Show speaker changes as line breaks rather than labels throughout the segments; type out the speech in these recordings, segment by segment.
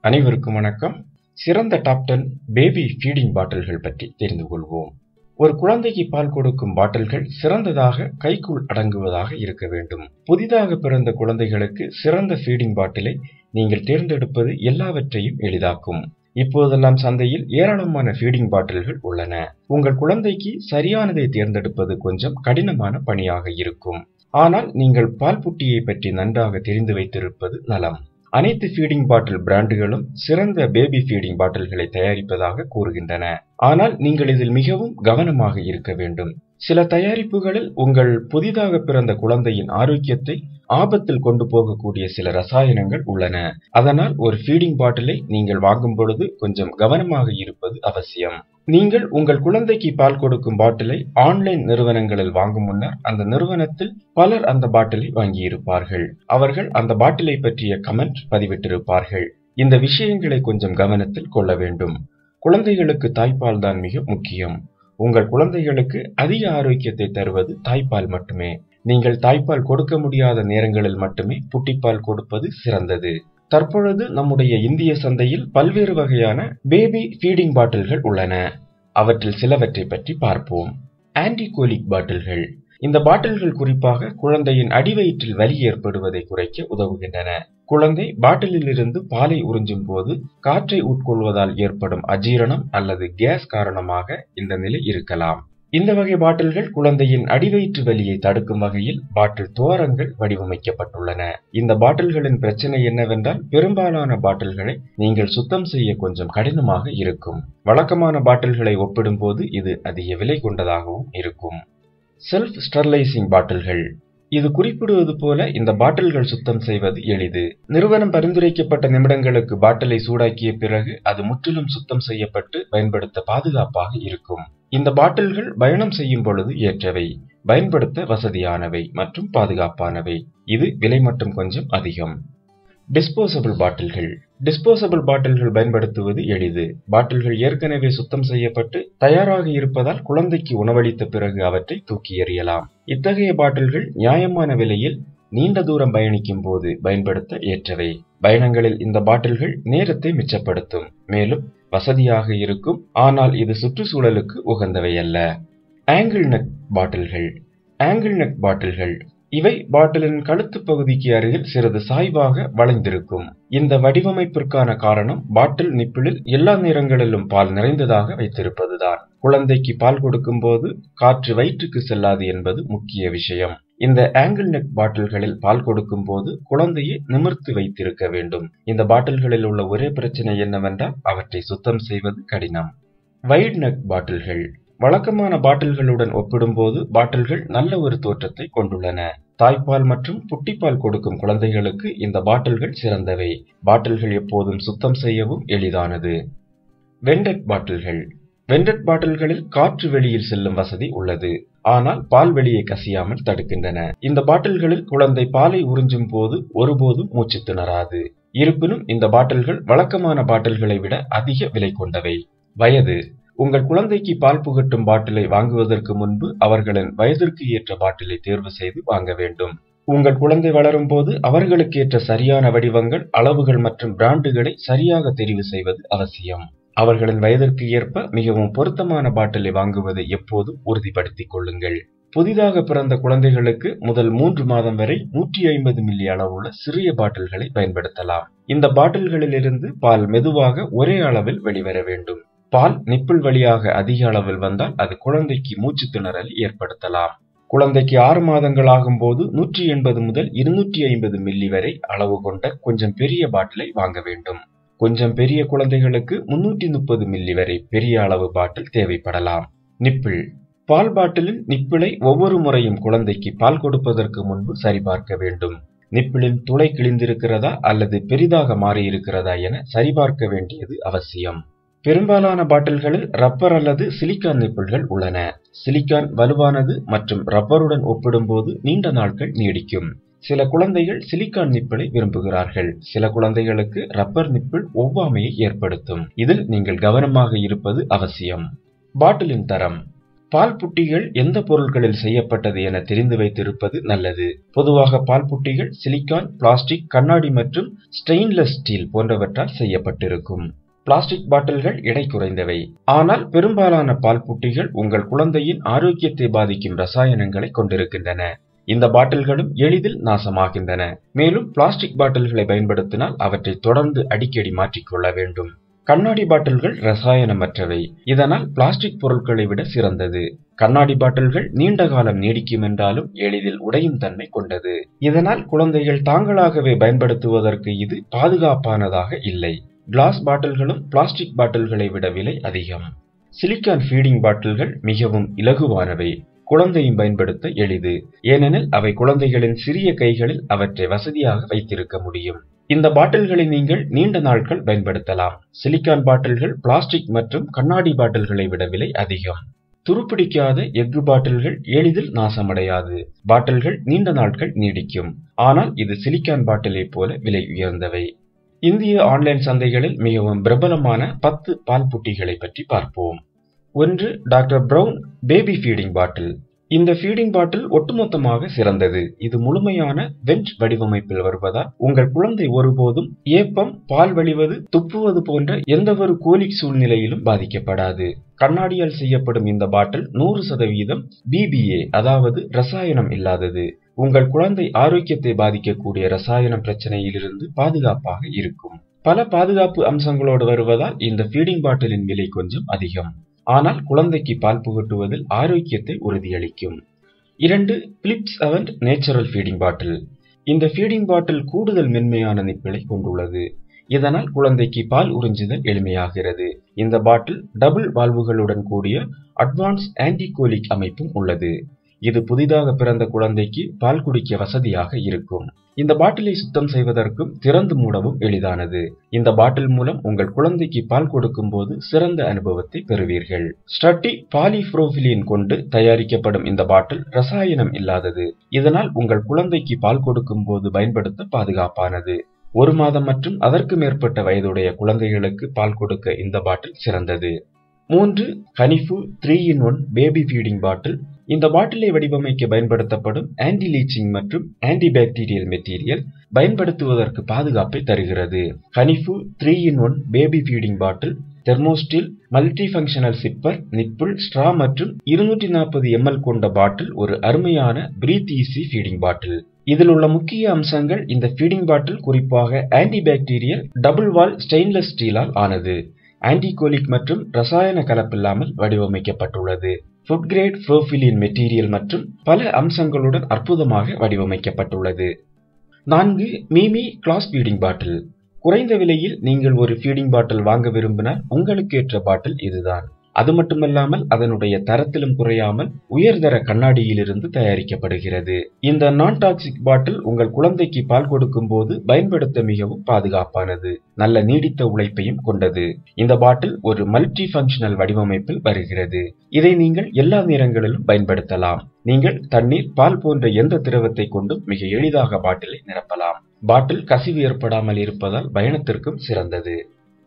அனைவருக்கும் வணக்கம் சிறந்த டாப் டென் பேபி ஃபீடிங் பாட்டில்கள் பற்றி தெரிந்து கொள்வோம் ஒரு குழந்தைக்கு பால் கொடுக்கும் பாட்டில்கள் சிறந்ததாக கைக்குள் அடங்குவதாக இருக்க வேண்டும் புதிதாக பிறந்த குழந்தைகளுக்கு சிறந்த ஃபீடிங் பாட்டிலை நீங்கள் தேர்ந்தெடுப்பது எல்லாவற்றையும் எளிதாக்கும் இப்போதெல்லாம் சந்தையில் ஏராளமான ஃபீடிங் பாட்டில்கள் உள்ளன உங்கள் குழந்தைக்கு சரியானதை தேர்ந்தெடுப்பது கொஞ்சம் கடினமான பணியாக இருக்கும் ஆனால் நீங்கள் பால் புட்டியை பற்றி நன்றாக தெரிந்து வைத்திருப்பது நலம் அனைத்து ஃபீடிங் பாட்டில் பிராண்டுகளும் சிறந்த பேபி ஃபீடிங் பாட்டில்களை தயாரிப்பதாக கூறுகின்றன ஆனால் நீங்கள் இதில் மிகவும் கவனமாக இருக்க வேண்டும் சில தயாரிப்புகளில் உங்கள் புதிதாக பிறந்த குழந்தையின் ஆரோக்கியத்தை ஆபத்தில் கொண்டு போகக்கூடிய சில ரசாயனங்கள் உள்ளன அதனால் ஒரு ஃபீடிங் பாட்டிலை நீங்கள் வாங்கும் பொழுது கொஞ்சம் கவனமாக இருப்பது அவசியம் நீங்கள் உங்கள் குழந்தைக்கு பால் கொடுக்கும் பாட்டிலை ஆன்லைன் நிறுவனங்களில் வாங்கும் முன்னர் அந்த நிறுவனத்தில் பலர் அந்த பாட்டிலை வாங்கியிருப்பார்கள் அவர்கள் அந்த பாட்டிலை பற்றிய கமெண்ட் பதிவிட்டிருப்பார்கள் இந்த விஷயங்களை கொஞ்சம் கவனத்தில் கொள்ள வேண்டும் குழந்தைகளுக்கு தாய்ப்பால் தான் மிக முக்கியம் உங்கள் குழந்தைகளுக்கு அதிக ஆரோக்கியத்தை தருவது தாய்ப்பால் மட்டுமே நீங்கள் தாய்ப்பால் கொடுக்க முடியாத நேரங்களில் மட்டுமே புட்டிப்பால் கொடுப்பது சிறந்தது தற்பொழுது நம்முடைய இந்திய சந்தையில் பல்வேறு வகையான பேபி ஃபீடிங் பாட்டில்கள் உள்ளன அவற்றில் சிலவற்றை பற்றி பார்ப்போம் ஆன்டிகோலிக் பாட்டில்கள் இந்த பாட்டில்கள் குறிப்பாக குழந்தையின் அடிவயிற்றில் வலி ஏற்படுவதை குறைக்க உதவுகின்றன குழந்தை பாட்டிலில் இருந்து பாலை உறிஞ்சும் போது காற்றை உட்கொள்வதால் ஏற்படும் அஜீரணம் அல்லது கேஸ் காரணமாக இந்த நிலை இருக்கலாம் இந்த வகை பாட்டில்கள் குழந்தையின் அடிவயிற்று வலியை தடுக்கும் வகையில் பாட்டில் துவாரங்கள் வடிவமைக்கப்பட்டுள்ளன இந்த பாட்டில்களின் பிரச்சனை என்னவென்றால் பெரும்பாலான பாட்டில்களை நீங்கள் சுத்தம் செய்ய கொஞ்சம் கடினமாக இருக்கும் வழக்கமான பாட்டில்களை ஒப்பிடும்போது இது அதிக விலை கொண்டதாகவும் இருக்கும் செல்ஃப் ஸ்டெர்லைசிங் பாட்டில்கள் இது குறிப்பிடுவது போல இந்த பாட்டில்கள் சுத்தம் செய்வது எளிது நிறுவனம் பரிந்துரைக்கப்பட்ட நிமிடங்களுக்கு பாட்டிலை சூடாக்கிய பிறகு அது முற்றிலும் சுத்தம் செய்யப்பட்டு பயன்படுத்த பாதுகாப்பாக இருக்கும் இந்த பாட்டில்கள் பயணம் செய்யும் பொழுது ஏற்றவை பயன்படுத்த வசதியானவை மற்றும் பாதுகாப்பானவை இது விலை மட்டும் கொஞ்சம் அதிகம் டிஸ்போசபிள் பாட்டில்கள் டிஸ்போசபிள் பாட்டில்கள் பயன்படுத்துவது எளிது பாட்டில்கள் ஏற்கனவே சுத்தம் செய்யப்பட்டு தயாராக இருப்பதால் குழந்தைக்கு உணவளித்த பிறகு அவற்றை தூக்கி எறியலாம் இத்தகைய பாட்டில்கள் நியாயமான விலையில் நீண்ட தூரம் பயணிக்கும் போது பயன்படுத்த ஏற்றவை பயணங்களில் இந்த பாட்டில்கள் நேரத்தை மிச்சப்படுத்தும் மேலும் வசதியாக இருக்கும் ஆனால் இது சுற்றுச்சூழலுக்கு உகந்தவை அல்ல ஆங்கிள் நெக் பாட்டில்கள் ஆங்கிள் நெக் பாட்டில்கள் இவை பாட்டிலின் கழுத்து பகுதிக்கு அருகில் சிறிது சாய்வாக வளைந்திருக்கும் இந்த வடிவமைப்பிற்கான காரணம் பாட்டில் நிப்பிளில் எல்லா நேரங்களிலும் பால் நிறைந்ததாக வைத்திருப்பதுதான் குழந்தைக்கு பால் கொடுக்கும் போது காற்று வயிற்றுக்கு செல்லாது என்பது முக்கிய விஷயம் இந்த ஆங்கிள் நெக் பாட்டில்களில் பால் கொடுக்கும் போது குழந்தையை நிமிர்த்து வைத்திருக்க வேண்டும் இந்த பாட்டில்களில் உள்ள ஒரே பிரச்சனை என்னவென்றால் அவற்றை சுத்தம் செய்வது கடினம் வைட் நெக் பாட்டில்கள் வழக்கமான பாட்டில்களுடன் ஒப்பிடும்போது பாட்டில்கள் நல்ல ஒரு தோற்றத்தை கொண்டுள்ளன தாய்ப்பால் மற்றும் புட்டிப்பால் கொடுக்கும் குழந்தைகளுக்கு இந்த பாட்டில்கள் சிறந்தவை பாட்டில்கள் எப்போதும் சுத்தம் செய்யவும் எளிதானது வெண்டட் பாட்டில்கள் வெண்டட் பாட்டில்களில் காற்று வெளியில் செல்லும் வசதி உள்ளது ஆனால் பால் வெளியை கசியாமல் தடுக்கின்றன இந்த பாட்டில்களில் குழந்தை பாலை உறிஞ்சும் போது ஒருபோதும் மூச்சு திணறாது இருப்பினும் இந்த பாட்டில்கள் வழக்கமான பாட்டில்களை விட அதிக விலை கொண்டவை வயது உங்கள் குழந்தைக்கு பால் புகட்டும் பாட்டிலை வாங்குவதற்கு முன்பு அவர்களின் வயதிற்கு ஏற்ற பாட்டிலை தேர்வு செய்து வாங்க வேண்டும் உங்கள் குழந்தை வளரும் போது அவர்களுக்கு ஏற்ற சரியான வடிவங்கள் அளவுகள் மற்றும் பிராண்டுகளை சரியாக தெரிவு செய்வது அவசியம் அவர்களின் வயதிற்கு ஏற்ப மிகவும் பொருத்தமான பாட்டிலை வாங்குவதை எப்போதும் உறுதிப்படுத்திக் கொள்ளுங்கள் புதிதாக பிறந்த குழந்தைகளுக்கு முதல் மூன்று மாதம் வரை நூற்றி ஐம்பது மில்லி அளவுள்ள சிறிய பாட்டில்களை பயன்படுத்தலாம் இந்த பாட்டில்களிலிருந்து பால் மெதுவாக ஒரே அளவில் வெளிவர வேண்டும் பால் நிப்பிள் வழியாக அதிக அளவில் வந்தால் அது குழந்தைக்கு மூச்சு திணறல் ஏற்படுத்தலாம் குழந்தைக்கு ஆறு மாதங்கள் ஆகும் போது நூற்றி எண்பது முதல் இருநூற்றி ஐம்பது மில்லி வரை அளவு கொண்ட கொஞ்சம் பெரிய பாட்டிலை வாங்க வேண்டும் கொஞ்சம் பெரிய குழந்தைகளுக்கு முன்னூற்றி முப்பது மில்லி வரை பெரிய அளவு பாட்டில் தேவைப்படலாம் நிப்பிள் பால் பாட்டிலின் நிப்பிளை ஒவ்வொரு முறையும் குழந்தைக்கு பால் கொடுப்பதற்கு முன்பு சரிபார்க்க வேண்டும் நிப்பிளின் துளை கிழிந்திருக்கிறதா அல்லது பெரிதாக மாறியிருக்கிறதா என சரிபார்க்க வேண்டியது அவசியம் பெரும்பாலான பாட்டில்களில் ரப்பர் அல்லது சிலிக்கான் நிப்பிள்கள் உள்ளன சிலிக்கான் வலுவானது மற்றும் ரப்பருடன் ஒப்பிடும்போது நீண்ட நாட்கள் நீடிக்கும் சில குழந்தைகள் சிலிக்கான் நிப்பிளை விரும்புகிறார்கள் சில குழந்தைகளுக்கு ரப்பர் நிப்பிள் ஒவ்வாமையை ஏற்படுத்தும் இதில் நீங்கள் கவனமாக இருப்பது அவசியம் பாட்டிலின் தரம் பால் புட்டிகள் எந்த பொருட்களில் செய்யப்பட்டது என தெரிந்து வைத்திருப்பது நல்லது பொதுவாக பால் புட்டிகள் சிலிக்கான் பிளாஸ்டிக் கண்ணாடி மற்றும் ஸ்டெயின்லெஸ் ஸ்டீல் போன்றவற்றால் செய்யப்பட்டிருக்கும் பிளாஸ்டிக் பாட்டில்கள் எடை குறைந்தவை ஆனால் பெரும்பாலான பால் புட்டிகள் உங்கள் குழந்தையின் ஆரோக்கியத்தை பாதிக்கும் ரசாயனங்களை கொண்டிருக்கின்றன இந்த பாட்டில்களும் எளிதில் நாசமாகின்றன மேலும் பிளாஸ்டிக் பாட்டில்களை பயன்படுத்தினால் அவற்றை தொடர்ந்து அடிக்கடி மாற்றிக்கொள்ள வேண்டும் கண்ணாடி பாட்டில்கள் ரசாயனமற்றவை இதனால் பிளாஸ்டிக் பொருட்களை விட சிறந்தது கண்ணாடி பாட்டில்கள் நீண்ட காலம் நீடிக்கும் என்றாலும் எளிதில் உடையும் தன்மை கொண்டது இதனால் குழந்தைகள் தாங்களாகவே பயன்படுத்துவதற்கு இது பாதுகாப்பானதாக இல்லை கிளாஸ் பாட்டில்களும் பிளாஸ்டிக் பாட்டில்களை விட விலை அதிகம் சிலிக்கான் ஃபீடிங் பாட்டில்கள் மிகவும் இலகுவானவை குழந்தையும் பயன்படுத்த எளிது ஏனெனில் அவை குழந்தைகளின் சிறிய கைகளில் அவற்றை வசதியாக வைத்திருக்க முடியும் இந்த பாட்டில்களை நீங்கள் நீண்ட நாட்கள் பயன்படுத்தலாம் சிலிக்கான் பாட்டில்கள் பிளாஸ்டிக் மற்றும் கண்ணாடி பாட்டில்களை விட விலை அதிகம் துருப்பிடிக்காத எஃகு பாட்டில்கள் எளிதில் நாசமடையாது பாட்டில்கள் நீண்ட நாட்கள் நீடிக்கும் ஆனால் இது சிலிக்கான் பாட்டிலை போல விலை உயர்ந்தவை இந்திய ஆன்லைன் சந்தைகளில் மிகவும் பிரபலமான பத்து பால் புட்டிகளை பற்றி பார்ப்போம் ஒன்று doctor Brown baby feeding bottle இந்த ஃபீடிங் பாட்டில் ஒட்டுமொத்தமாக சிறந்தது இது முழுமையான வெஞ்ச் வடிவமைப்பில் வருவதால் உங்கள் குழந்தை ஒருபோதும் ஏப்பம் பால் வழிவது துப்புவது போன்ற எந்தவொரு கோலிக் சூழ்நிலையிலும் பாதிக்கப்படாது கண்ணாடியால் செய்யப்படும் இந்த பாட்டில் நூறு சதவீதம் பிபிஏ அதாவது ரசாயனம் இல்லாதது உங்கள் குழந்தை ஆரோக்கியத்தை பாதிக்கக்கூடிய ரசாயன பிரச்சனையிலிருந்து பாதுகாப்பாக இருக்கும் பல பாதுகாப்பு அம்சங்களோடு வருவதால் இந்த ஃபீடிங் பாட்டிலின் விலை கொஞ்சம் அதிகம் ஆனால் குழந்தைக்கு பால் புகட்டுவதில் ஆரோக்கியத்தை உறுதியளிக்கும் இரண்டு Philips Avent natural feeding bottle இந்த ஃபீடிங் பாட்டில் கூடுதல் மென்மையான நிப்பிளை கொண்டுள்ளது இதனால் குழந்தைக்கு பால் உறிஞ்சுதல் எளிமையாகிறது இந்த பாட்டில் டபுள் வால்வுகளுடன் கூடிய அட்வான்ஸ் ஆன்டிகோலிக் அமைப்பும் உள்ளது இது புதிதாக பிறந்த குழந்தைக்கு பால் குடிக்க வசதியாக இருக்கும் இந்த பாட்டிலை சுத்தம் செய்வதற்கும் திறந்து மூடவும் எளிதானது இந்த பாட்டில் மூலம் உங்கள் குழந்தைக்கு பால் கொடுக்கும் போது சிறந்த அனுபவத்தை பெறுவீர்கள் ஸ்டட்டி பாலிப்ரோபிலின் கொண்டு தயாரிக்கப்படும் இந்த பாட்டில் ரசாயனம் இல்லாதது இதனால் உங்கள் குழந்தைக்கு பால் கொடுக்கும் போது பயன்படுத்த பாதுகாப்பானது ஒரு மாதம் மற்றும் அதற்கு மேற்பட்ட வயதுடைய குழந்தைகளுக்கு பால் கொடுக்க இந்த பாட்டில் சிறந்தது மூன்று கனிஃபு three in one baby feeding bottle இந்த பாட்டிலை வடிவமைக்க பயன்படுத்தப்படும் ஆன்டி லீச்சிங் மற்றும் ஆன்டி பாக்டீரியல் மெட்டீரியல் பயன்படுத்துவதற்கு பாதுகாப்பை தருகிறது கனிஃபு three in one baby feeding bottle Thermosteel multi functional sipper nipple straw மற்றும் இருநூற்றி நாற்பது எம்எல் கொண்ட பாட்டில் ஒரு அருமையான பிரீத் ஈசி ஃபீடிங் பாட்டில் இதில் உள்ள முக்கிய அம்சங்கள் இந்த ஃபீடிங் பாட்டில் குறிப்பாக anti bacterial double wall stainless ஸ்டீலால் ஆனது ஆன்டிகோலிக் மற்றும் ரசாயன கலப்பில்லாமல் வடிவமைக்கப்பட்டுள்ளது ஃபுட் கிரேட் ப்ரோஃபிலின் மெட்டீரியல் மற்றும் பல அம்சங்களுடன் அற்புதமாக வடிவமைக்கப்பட்டுள்ளது நான்கு மீமி கிளாஸ் ஃபீடிங் பாட்டில் குறைந்த விலையில் நீங்கள் ஒரு ஃபீடிங் பாட்டில் வாங்க விரும்பினால் உங்களுக்கு ஏற்ற பாட்டில் இதுதான் அது மட்டுமல்லாமல் அதனுடைய தரத்திலும் குறையாமல் உயர்தர கண்ணாடியிலிருந்து தயாரிக்கப்படுகிறது இந்த நான் டாக்ஸிக் பாட்டில் உங்கள் குழந்தைக்கு பால் கொடுக்கும் போது பயன்படுத்த மிகவும் பாதுகாப்பானது நல்ல நீடித்த உழைப்பையும் கொண்டது இந்த பாட்டில் ஒரு மல்டி ஃபங்க்ஷனல் வடிவமைப்பில் வருகிறது இதை நீங்கள் எல்லா நேரங்களிலும் பயன்படுத்தலாம் நீங்கள் தண்ணீர் பால் போன்ற எந்த திரவத்தை கொண்டும் மிக எளிதாக பாட்டிலை நிரப்பலாம் பாட்டில் கசிவு ஏற்படாமல் இருப்பதால் பயணத்திற்கும் சிறந்தது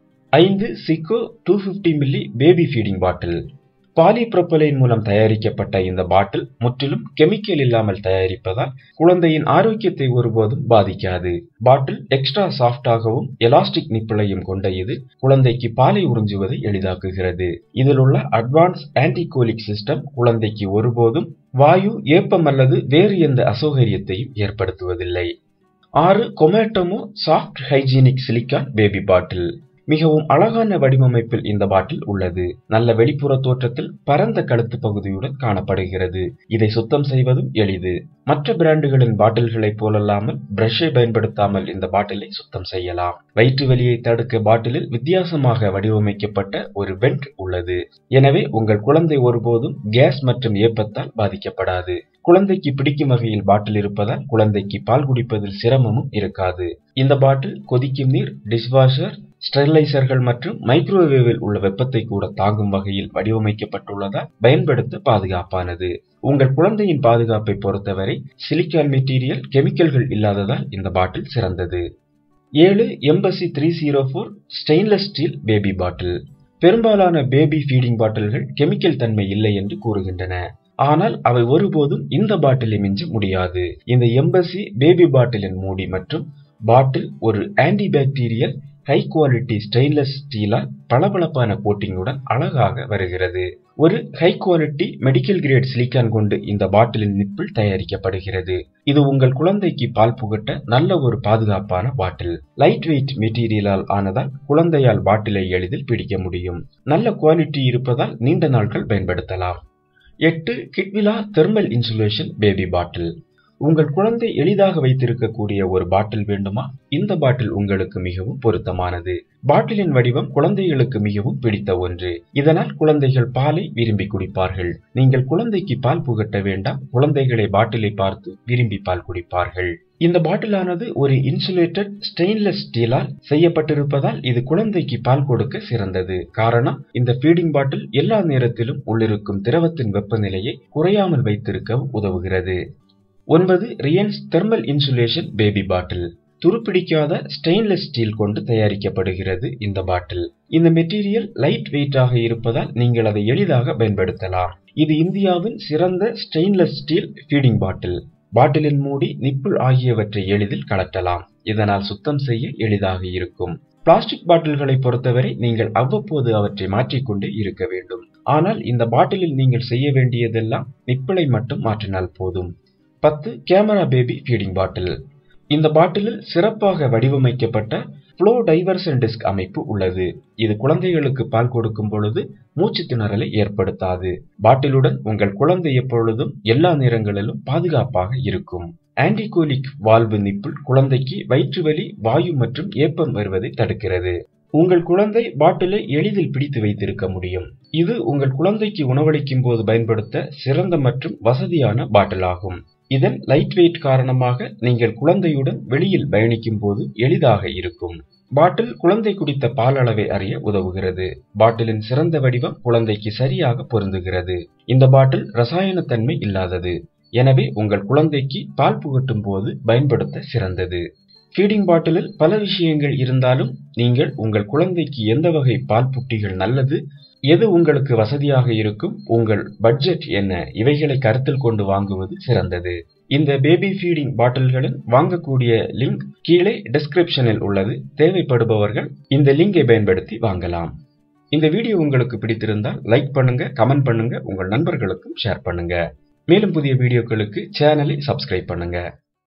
ஐந்து Chicco two fifty milli baby feeding bottle polypropylene மூலம் தயாரிக்கப்பட்ட இந்த பாட்டில் முற்றிலும் கெமிக்கல் இல்லாமல் தயாரிப்பதால் குழந்தையின் ஆரோக்கியத்தை ஒருபோதும் பாதிக்காது பாட்டில் எக்ஸ்ட்ரா சாஃப்டாகவும் எலாஸ்டிக் நிப்பிளையும் கொண்ட இது குழந்தைக்கு பாலை உறிஞ்சுவதை எளிதாக்குகிறது இதில் உள்ள அட்வான்ஸ் ஆன்டிகோலிக் சிஸ்டம் குழந்தைக்கு ஒருபோதும் வாயு ஏப்பம் அல்லது வேறு எந்த அசௌகரியத்தையும் ஏற்படுத்துவதில்லை ஆறு Comotomo soft hygienic silicone baby bottle மிகவும் அழகான வடிவமைப்பில் இந்த பாட்டில் உள்ளது நல்ல வெளிப்புற தோற்றத்தில் பரந்த கழுத்து பகுதியுடன் காணப்படுகிறது இதை சுத்தம் செய்வதும் எளிது மற்ற பிராண்டுகளின் பாட்டில்களைப் போலல்லாமல் பிரஷை பயன்படுத்தாமல் இந்த பாட்டிலை சுத்தம் செய்யலாம் வயிற்று வலியை தடுக்க பாட்டிலில் வித்தியாசமாக வடிவமைக்கப்பட்ட ஒரு வெண்ட் உள்ளது எனவே உங்கள் குழந்தை ஒருபோதும் கேஸ் மற்றும் ஏப்பத்தால் பாதிக்கப்படாது குழந்தைக்கு பிடிக்கும் வகையில் பாட்டில் இருப்பதால் குழந்தைக்கு பால் குடிப்பதில் சிரமமும் இருக்காது இந்த பாட்டில் கொதிக்கும் நீர் டிஷ்வாஷர் ஸ்டெரிலைசர்கள் மற்றும் மைக்ரோவேவில் உள்ள வெப்பத்தை கூட தாங்கும் வகையில் வடிவமைக்கப்பட்டுள்ளதால் பயன்படுத்த பாதுகாப்பானது உங்கள் குழந்தையின் பாதுகாப்பை பொறுத்தவரை சிலிக்கான் மெட்டீரியல் கெமிக்கல்கள் இல்லாததால் இந்த பாட்டில் சிறந்தது ஏழு எம்பசி three zero four stainless steel baby bottle பெரும்பாலான பேபி ஃபீடிங் பாட்டில்கள் கெமிக்கல் தன்மை இல்லை என்று கூறுகின்றன ஆனால் அவை ஒருபோதும் இந்த பாட்டிலை மிஞ்ச முடியாது இந்த எம்பசி பேபி பாட்டிலின் மூடி மற்றும் பாட்டில் ஒரு ஆன்டிபாக்டீரியல் ஹை குவாலிட்டி ஸ்டெயின்லெஸ் ஸ்டீலால் பளபளப்பான கோட்டிங்குடன் அழகாக வருகிறது ஒரு high quality medical grade silicone கொண்டு இந்த பாட்டிலின் நிப்பிள் தயாரிக்கப்படுகிறது இது உங்கள் குழந்தைக்கு பால் புகட்ட நல்ல ஒரு பாதுகாப்பான பாட்டில் லைட் வெயிட் மெட்டீரியலால் ஆனதால் குழந்தையால் பாட்டிலை எளிதில் பிடிக்க முடியும் நல்ல குவாலிட்டி இருப்பதால் நீண்ட நாட்கள் பயன்படுத்தலாம் எட்டு கிட்விலா தெர்மல் இன்சுலேஷன் பேபி பாட்டில் உங்கள் குழந்தை எளிதாக வைத்திருக்கக்கூடிய ஒரு பாட்டில் வேண்டுமா இந்த பாட்டில் உங்களுக்கு மிகவும் பொருத்தமானது பாட்டிலின் வடிவம் குழந்தைகளுக்கு மிகவும் பிடித்த ஒன்று இதனால் குழந்தைகள் பாலை விரும்பி குடிப்பார்கள் நீங்கள் குழந்தைக்கு பால் புகட்ட வேண்டாம் குழந்தைகளை பாட்டிலை பார்த்து விரும்பி பால் குடிப்பார்கள் இந்த பாட்டிலானது ஒரு இன்சுலேட்டட் ஸ்டெயின்லெஸ் ஸ்டீலால் செய்யப்பட்டிருப்பதால் இது குழந்தைக்கு பால் கொடுக்க சிறந்தது காரணம் இந்த ஃபீடிங் பாட்டில் எல்லா நேரத்திலும் உள்ளிருக்கும் திரவத்தின் வெப்பநிலையை குறையாமல் வைத்திருக்க உதவுகிறது ஒன்பது ரியன்ஸ் தெர்மல் இன்சுலேஷன் பேபி பாட்டில் துருப்பிடிக்காத ஸ்டெயின்லெஸ் ஸ்டீல் கொண்டு தயாரிக்கப்படுகிறது இந்த பாட்டில் இந்த மெட்டீரியல் லைட் வெயிட்டாக இருப்பதால் நீங்கள் அதை எளிதாக பயன்படுத்தலாம் இது இந்தியாவின் சிறந்த ஸ்டெயின்லெஸ் ஸ்டீல் ஃபீடிங் பாட்டில் பாட்டிலின் மூடி நிப்புள் ஆகியவற்றை எளிதில் கலட்டலாம் இதனால் சுத்தம் செய்ய எளிதாக இருக்கும் பிளாஸ்டிக் பாட்டில்களை பொறுத்தவரை நீங்கள் அவ்வப்போது அவற்றை மாற்றிக்கொண்டே இருக்க வேண்டும் ஆனால் இந்த பாட்டிலில் நீங்கள் செய்ய வேண்டியதெல்லாம் நிப்பிளை மட்டும் மாற்றினால் போதும் பத்து கேமரா பேபி ஃபீடிங் பாட்டில் இந்த பாட்டிலில் சிறப்பாக வடிவமைக்கப்பட்ட ஃப்ளோ டைவர்சன் டிஸ்க் அமைப்பு உள்ளது இது குழந்தைகளுக்கு பால் கொடுக்கும் பொழுது மூச்சு திணறலை ஏற்படுத்தாது பாட்டிலுடன் உங்கள் குழந்தை எப்பொழுதும் எல்லா நேரங்களிலும் பாதுகாப்பாக இருக்கும் ஆன்டிகோலிக் வால்வு நிப்பிள் குழந்தைக்கு வயிற்று வலி வாயு மற்றும் ஏப்பம் வருவதை தடுக்கிறது உங்கள் குழந்தை பாட்டிலை எளிதில் பிடித்து வைத்திருக்க முடியும் இது உங்கள் குழந்தைக்கு உணவளிக்கும் போது பயன்படுத்த சிறந்த மற்றும் வசதியான பாட்டில் ஆகும் இதன் லைட் வெயிட் காரணமாக நீங்கள் குழந்தையுடன் வெளியில் பயணிக்கும் போது எளிதாக இருக்கும் பாட்டில் குழந்தை குடித்த பால் அளவை அறிய உதவுகிறது பாட்டிலின் சிறந்த வடிவம் குழந்தைக்கு சரியாக பொருந்துகிறது இந்த பாட்டில் ரசாயனத்தன்மை இல்லாதது எனவே உங்கள் குழந்தைக்கு பால் புகட்டும் போது பயன்படுத்த சிறந்தது ஃபீடிங் பாட்டிலில் பல விஷயங்கள் இருந்தாலும் நீங்கள் உங்கள் குழந்தைக்கு எந்த வகை பால் புட்டிகள் நல்லது எது உங்களுக்கு வசதியாக இருக்கும் உங்கள் பட்ஜெட் என்ன இவைகளை கருத்தில் கொண்டு வாங்குவது சிறந்தது இந்த பேபி ஃபீடிங் பாட்டில்களின் வாங்கக்கூடிய லிங்க் கீழே டிஸ்கிரிப்ஷனில் உள்ளது தேவைப்படுபவர்கள் இந்த லிங்கை பயன்படுத்தி வாங்கலாம் இந்த வீடியோ உங்களுக்கு பிடித்திருந்தால் லைக் பண்ணுங்க கமெண்ட் பண்ணுங்க உங்கள் நண்பர்களுக்கும் ஷேர் பண்ணுங்க மேலும் புதிய வீடியோக்களுக்கு சேனலை சப்ஸ்கிரைப் பண்ணுங்க